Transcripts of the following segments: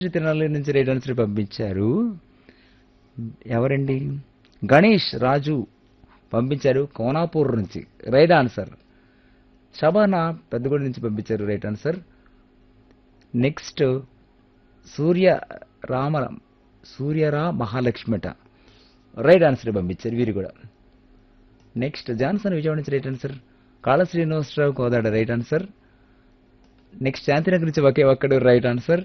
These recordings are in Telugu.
తిరునాళ్ళ నుంచి రైట్ ఆన్సర్ పంపించారు ఎవరండి గణేష్ రాజు పంపించారు కోనాపూర్ నుంచి రైట్ ఆన్సర్ షబానా పెద్దగూడ నుంచి పంపించారు right answer next Surya Rama సూర్యరా మహాలక్ష్మిట రైట్ ఆన్సర్ పంపించారు వీరు కూడా నెక్స్ట్ జాన్సన్ విజయవాడ నుంచి రైట్ ఆన్సర్ కాళ Srinivasarao Kodad right answer next Shantinagar నుంచి ఒకే ఒక్కడు రైట్ ఆన్సర్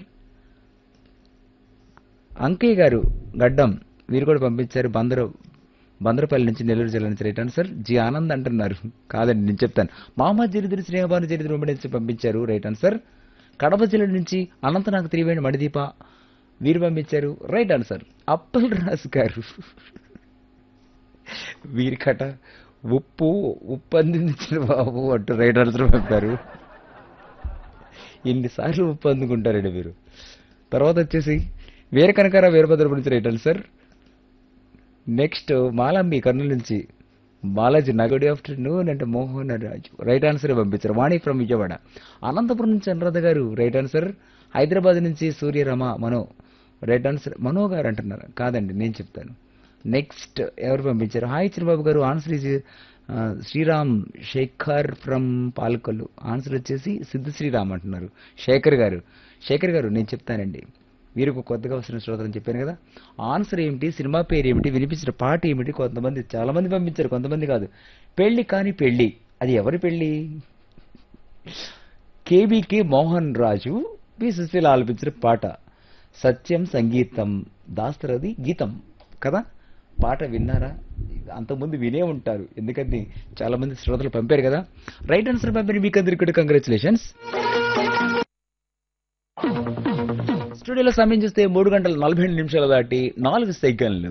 అంకయ్య గారు గడ్డం వీరు కూడా పంపించారు బందరు బందరపల్లి నుంచి నెల్లూరు జిల్లా నుంచి రైట్ ఆన్సర్ జి ఆనంద్ అంటున్నారు కాదండి నేను చెప్తాను మామూలు జరిదిరి స్నేహభాను జరిదిరి ఉమ్మడి నుంచి పంపించారు రైట్ ఆన్సర్ కడప జిల్లా నుంచి అనంతనాగ్ త్రివేణి మడిదీప వీరు పంపించారు రైట్ ఆన్సర్ అప్పల్ రాజు గారు వీరికట ఉప్పు ఉప్పు అందించిన బాబు అంటూ రైట్ ఆన్సర్ పంపారు ఎన్నిసార్లు ఉప్పు అందుకుంటారండి మీరు తర్వాత వచ్చేసి వీర కనకార వీరభద్ర గురించి రైట్ ఆన్సర్ నెక్స్ట్ మాలంబి కర్నూలు నుంచి బాలాజీ నా గుడ్ ఆఫ్టర్నూన్ అంటే మోహన్ రాజు రైట్ ఆన్సర్ పంపించారు వాణి ఫ్రమ్ విజయవాడ అనంతపురం నుంచి అనురాధ గారు రైట్ ఆన్సర్ హైదరాబాద్ నుంచి సూర్యరమ మనో రైట్ ఆన్సర్ మనో గారు అంటున్నారు కాదండి నేను చెప్తాను నెక్స్ట్ ఎవరు పంపించారు హాయ్ చిరబాబు గారు ఆన్సర్ ఈజ్ ఆ, శ్రీరామ్ శేఖర్ ఫ్రమ్ పాలకొల్లు ఆన్సర్ వచ్చేసి సిద్ధ శ్రీరామ్ అంటున్నారు శేఖర్ గారు శేఖర్ గారు నేను చెప్తానండి వీరికి కొత్తగా వస్తున్న శ్రోతలని చెప్పాను కదా ఆన్సర్ ఏమిటి సినిమా పేరు ఏమిటి వినిపించిన పాట ఏమిటి కొంతమంది చాలా మంది పంపించారు కొంతమంది కాదు పెళ్లి కాని పెళ్లి అది ఎవరి పెళ్లి కేబీకే మోహన్ రాజు పి సుశీల ఆలపించిన పాట సత్యం సంగీతం దాస్తరది గీతం కదా పాట విన్నారా అంతకుముందు వినే ఉంటారు ఎందుకంటే చాలా మంది శ్రోతలు పంపారు కదా రైట్ ఆన్సర్ పంపిన మీకు అందరికీ కూడా కంగ్రాచులేషన్స్ స్టూడియోలో సమయం చూస్తే మూడు గంటల నలభై రెండు నిమిషాలు దాటి నాలుగు సెకండ్లు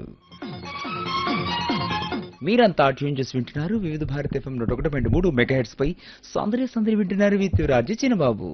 మీరంతా ట్యూన్ చేసి వింటున్నారు వివిధ భారత ఎఫ్ఎం నూట ఒకటి పాయింట్ మూడు మెగా హెడ్స్ పై సౌందర్య సందరి వింటున్నారు విత్ రాజు చిన్నబాబు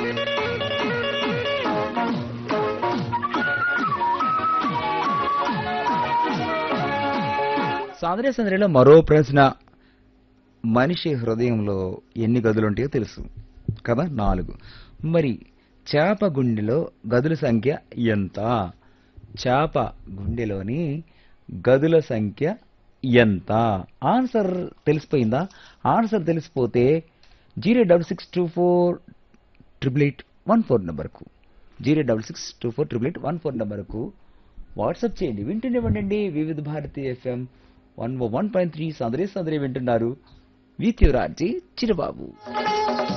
సౌందర్య సందరిలో మరో ప్రశ్న మనిషి హృదయంలో ఎన్ని గదులు ఉంటాయో తెలుసు కదా నాలుగు మరి చేప గుండెలో గదుల సంఖ్య ఎంత చేప గుండెలోని గదుల సంఖ్య ఎంత ఆన్సర్ తెలిసిపోయిందా ఆన్సర్ తెలిసిపోతే zero double six two four triple eight one four నెంబర్కు zero double six two four triple eight one four నెంబర్కు వాట్సాప్ చేయండి వింటుండేవ్వండి Vividha Bharati FM one one point three సందరే సందరే వింటున్నారు విత్ యువరాజీ చిరబాబు